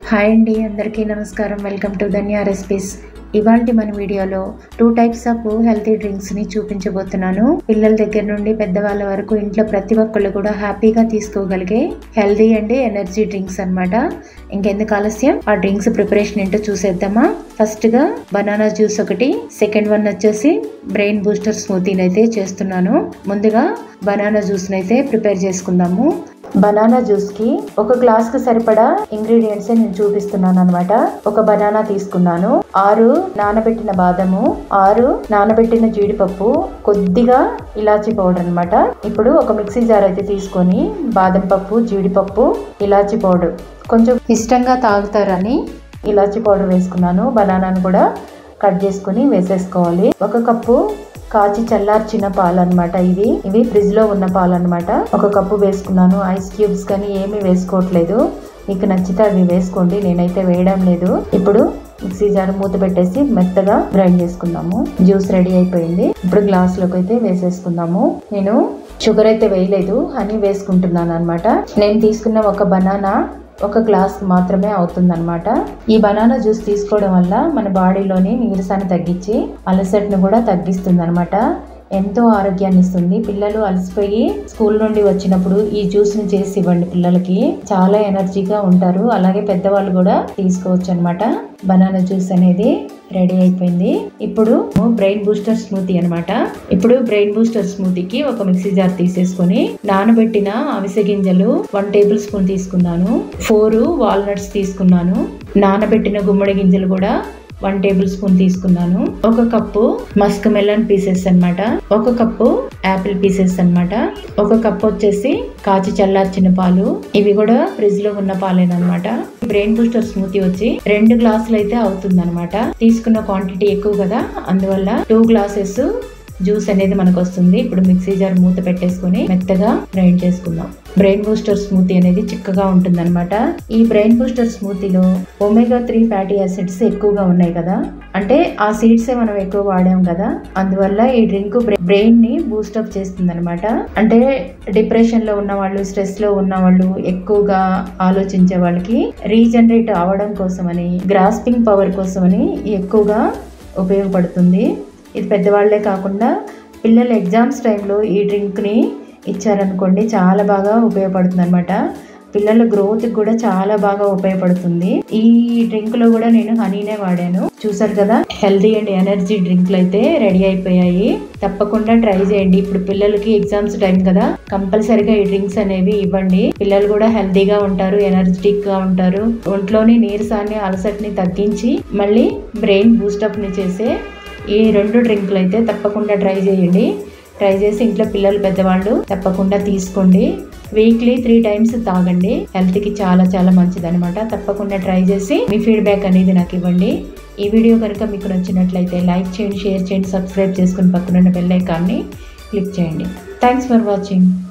hi అండి అందరికీ నమస్కారం వెల్కమ్ టు ధన్యా రెసిపీస్ ఇవాళ మన వీడియోలో two types of healthy drinks ని చూపించబోతున్నాను పిల్లల దగ్గర నుండి పెద్దవాళ్ళ వరకు ఇంట్లో ప్రతి ఒక్కళ్ళు కూడా హ్యాపీగా తీసుకోగలిగే హెల్తీ అండ్ ఎనర్జీ డ్రింక్స్ అన్నమాట ఇంకెందుకు ఆలస్యం ఆ డ్రింక్స్ ప్రిపరేషన్ ఏంటో చూసేద్దామా ఫస్ట్ గా బనానా జ్యూస్ ఒకటి సెకండ్ వన్ వచ్చేసి బ్రెయిన్ బూస్టర్ స్మూతీని అయితే చేస్తున్నాను ముందుగా బనానా జ్యూస్ అయితే ప్రిపేర్ చేసుకుందాము బనానా జ్యూస్ కి ఒక గ్లాస్ కి సరిపడా ఇంగ్రీడియంట్స్ నేను చూపిస్తున్నాను అనమాట ఒక బనానా తీసుకున్నాను ఆరు నానబెట్టిన బాదము ఆరు నానబెట్టిన జీడిపప్పు కొద్దిగా ఇలాచీ పౌడర్ అన్నమాట ఇప్పుడు ఒక మిక్సీ జార్ అయితే తీసుకొని బాదం పప్పు జీడిపప్పు ఇలాచీ పౌడర్ కొంచెం ఇష్టంగా తాగుతారని ఇలాచీ పౌడర్ వేసుకున్నాను బనానాను కూడా కట్ చేసుకుని వేసేసుకోవాలి ఒక కప్పు కాచి చల్లార్చిన పాలు అనమాట ఇవి ఇవి ఫ్రిడ్జ్ లో ఉన్న పాలు అనమాట ఒక కప్పు వేసుకున్నాను ఐస్ క్యూబ్స్ కానీ ఏమీ వేసుకోవట్లేదు మీకు నచ్చితే అవి వేసుకోండి నేనైతే వేయడం లేదు ఇప్పుడు మిక్సీ జార్ మూత పెట్టేసి మెత్తగా గ్రైండ్ చేసుకుందాము జ్యూస్ రెడీ అయిపోయింది ఇప్పుడు గ్లాస్ లోకి అయితే వేసేసుకుందాము నేను షుగర్ అయితే వేయలేదు హనీ వేసుకుంటున్నాను అనమాట నేను తీసుకున్న ఒక బనానా ఒక గ్లాస్ మాత్రమే అవుతుందన్నమాట ఈ బనానా జ్యూస్ తీసుకోవడం వల్ల మన బాడీలోని నీరసాన్ని తగ్గించి అలసటను కూడా తగ్గిస్తుంది అనమాట ఎంతో ఆరోగ్యాన్ని ఇస్తుంది పిల్లలు అలసిపోయి స్కూల్ నుండి వచ్చినప్పుడు ఈ జ్యూస్ ని చేసి ఇవ్వండి పిల్లలకి చాలా ఎనర్జీగా ఉంటారు అలాగే పెద్దవాళ్ళు కూడా తీసుకోవచ్చు అనమాట బనానా జ్యూస్ అనేది రెడీ అయిపోయింది ఇప్పుడు బ్రెయిన్ బూస్టర్ స్మూతీ అనమాట ఇప్పుడు బ్రెయిన్ బూస్టర్ స్మూతీకి ఒక మిక్సీ జార్ తీసేసుకొని నానబెట్టిన అవిసె గింజలు వన్ టేబుల్ స్పూన్ తీసుకున్నాను ఫోర్ వాల్నట్స్ తీసుకున్నాను నానబెట్టిన గుమ్మడి గింజలు కూడా వన్ టేబుల్ స్పూన్ తీసుకున్నాను ఒక కప్పు మస్క్ మెలన్ పీసెస్ అన్నమాట ఒక కప్పు యాపిల్ పీసెస్ అన్నమాట ఒక కప్పు వచ్చేసి కాచి చల్లార్చిన పాలు ఇవి కూడా ఫ్రిడ్జ్ లో ఉన్న పాలేనమాట బ్రెయిన్ బూస్టర్ స్మూతీ వచ్చి రెండు గ్లాసులు అయితే అవుతుంది తీసుకున్న క్వాంటిటీ ఎక్కువ కదా అందువల్ల టూ గ్లాసెస్ జ్యూస్ అనేది మనకు వస్తుంది ఇప్పుడు మిక్సీ జార్ మూత పెట్టేసుకుని మెత్తగా గ్రైండ్ చేసుకుందాం బ్రెయిన్ బూస్టర్ స్మూతీ అనేది చిక్కగా ఉంటుంది అనమాట ఈ బ్రెయిన్ బూస్టర్ స్మూతీలో ఒమేగా త్రీ ఫ్యాటీ యాసిడ్స్ ఎక్కువగా ఉన్నాయి కదా అంటే ఆ సీడ్సే మనం ఎక్కువ వాడాం కదా అందువల్ల ఈ డ్రింక్ బ్రెయిన్ ని బూస్టప్ చేస్తుంది అనమాట అంటే డిప్రెషన్ లో ఉన్న వాళ్ళు స్ట్రెస్ లో ఉన్న వాళ్ళు ఎక్కువగా ఆలోచించే వాళ్ళకి రీజనరేట్ అవడం కోసమని గ్రాస్పింగ్ పవర్ కోసమని ఎక్కువగా ఉపయోగపడుతుంది ఇది పెద్దవాళ్లే కాకుండా పిల్లల ఎగ్జామ్స్ టైంలో ఈ డ్రింక్ని ఇచ్చారనుకోండి చాలా బాగా ఉపయోగపడుతుంది అనమాట పిల్లల గ్రోత్కి కూడా చాలా బాగా ఉపయోగపడుతుంది ఈ డ్రింక్ లో కూడా నేను హనీనే వాడాను చూసారు కదా హెల్దీ అండ్ ఎనర్జీ డ్రింక్లు అయితే రెడీ అయిపోయాయి తప్పకుండా ట్రై చేయండి ఇప్పుడు పిల్లలకి ఎగ్జామ్స్ టైం కదా కంపల్సరిగా ఈ డ్రింక్స్ అనేవి ఇవ్వండి పిల్లలు కూడా హెల్దీగా ఉంటారు ఎనర్జెటిక్ గా ఉంటారు ఒంట్లోని నీరసాన్ని అలసటని తగ్గించి మళ్ళీ బ్రెయిన్ బూస్టప్ ని చేసే ఈ రెండు డ్రింకులు అయితే తప్పకుండా ట్రై చేయండి ట్రై చేసి ఇంట్లో పిల్లలు పెద్దవాళ్ళు తప్పకుండా తీసుకోండి వీక్లీ త్రీ టైమ్స్ తాగండి హెల్త్కి చాలా చాలా మంచిది అనమాట తప్పకుండా ట్రై చేసి మీ ఫీడ్బ్యాక్ అనేది నాకు ఇవ్వండి ఈ వీడియో కనుక మీకు నచ్చినట్లయితే లైక్ చేయండి షేర్ చేయండి సబ్స్క్రైబ్ చేసుకుని పక్కనున్న బెల్ ఐకాన్ని క్లిక్ చేయండి థ్యాంక్స్ ఫర్ వాచింగ్